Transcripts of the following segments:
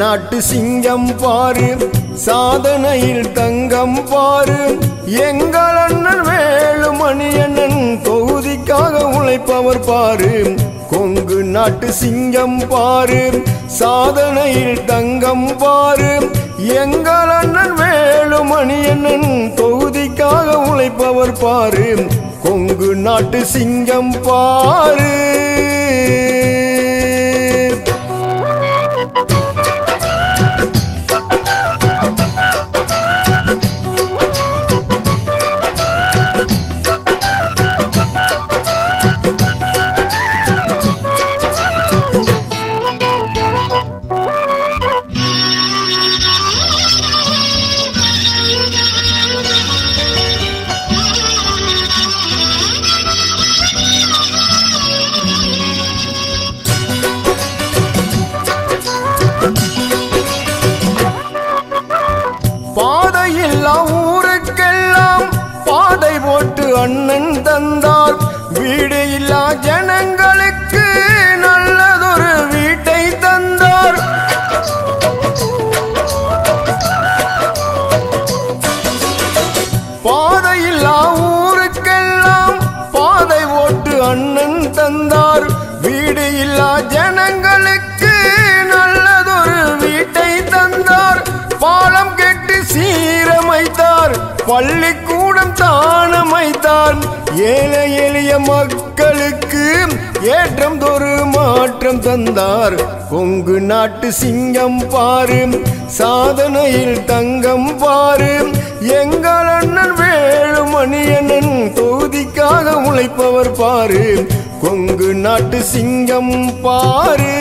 நாட்டு சிங்கம் பாரு சாதனையில் தங்கம் பாரு எங்கள் அண்ணன் வேலுமணி அண்ணன் தொகுதிக்காக உழைப்பவர் பாரு கொங்கு நாட்டு சிங்கம் பாரு சாதனையில் தங்கம் பாரு எங்கள் அண்ணன் வேலுமணி அண்ணன் தொகுதிக்காக உழைப்பவர் பாரு கொங்கு நாட்டு சிங்கம் பாரு பாதையில்லா ஊருக்கெல்லாம் பாதை போட்டு அண்ணன் தந்தார் வீடு இல்லா ஜனங்களுக்கு நல்லதொரு வீட்டை தந்தார் பாதையில்லா ஊருக்கெல்லாம் பாதை ஓட்டு அண்ணன் தந்தார் வீடு இல்லா ஜனங்களுக்கு நல்லதொரு வீட்டை தந்தார் பாலம் கெட்டு சீரமைத்தார் பள்ளிக்கூடம் தானமைத்தார் ஏழை எளிய மக்களுக்கு ஏற்றம் தொரு மாற்றம் தந்தார் கொங்கு நாட்டு சிங்கம் பாரு சாதனையில் தங்கம் பாரு எங்கள் அண்ணன் வேலுமணி அண்ணன் தொகுதிக்காக உழைப்பவர் பாரு கொங்கு நாட்டு சிங்கம் பாரு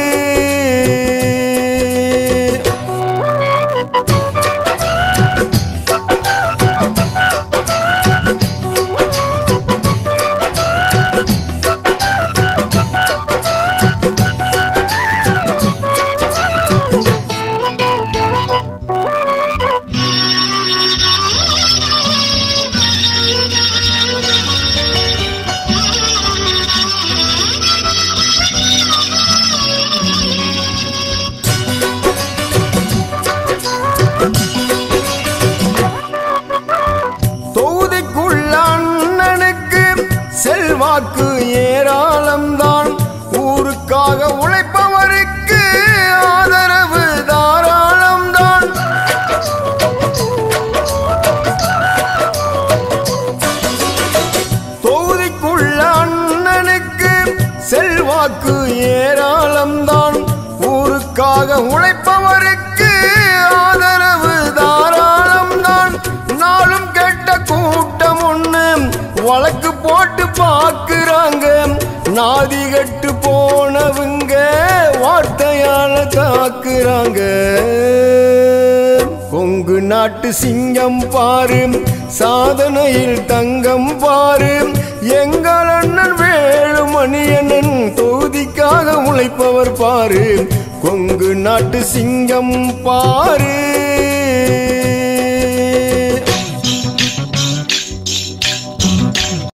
தொகுதிக்குள்ள அண்ணனுக்கு செல்வாக்கு ஏராளம்தான் ஊருக்காக உழைப்பவருக்கு ஆதரவு தாராளம்தான் தொகுதிக்குள்ள அண்ணனுக்கு செல்வாக்கு ஏராளம்தான் ஊருக்காக உழைப்பவருக்கு ஆதரவு தாராளம்தான் நாளும் கெட்ட கூட்டம் ஒண்ணு வழக்கு போட்டு பார்க்குறாங்க நாதி கட்டு போனவங்க வார்த்தையால தாக்குறாங்க கொங்கு நாட்டு சிங்கம் பாரு சாதனையில் தங்கம் பாரு எங்கள் அண்ணன் வேலுமணி அண்ணன் தொகுதிக்காக உழைப்பவர் பாரு கொங்கு நாட்டு சிங்கம் பாரு